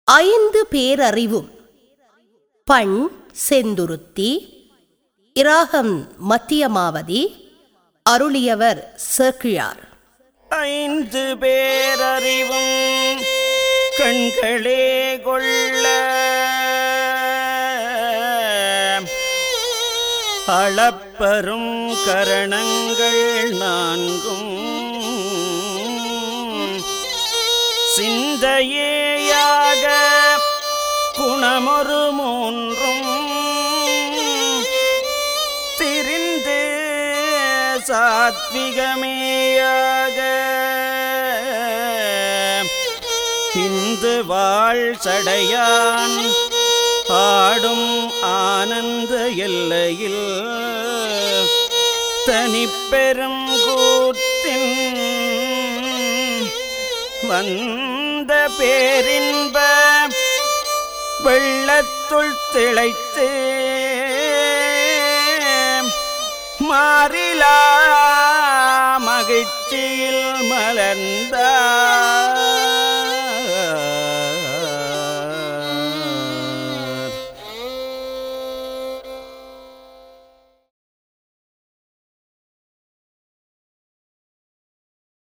ஐந்து பேரறிவும் பண் செந்துருத்தி இராகம் மத்தியமாவதி அருளியவர் சேக்கிழார் ஐந்து பேரறிவும் கண்களே கொள்ள அளப்பரும் கரணங்கள் நான்கும் சிந்தையேயாக குணமொரு மூன்றும் திரிந்து சாத்விகமேயாக இந்து வாழ் சடையான் ஆடும் ஆனந்த எல்லையில் தனிப்பெரும் கூத்தின் வந்த பேரின்ப வெள்ளத்துள் திளைத்து மாறிலா மகிழ்ச்சியில் மலர்ந்தார்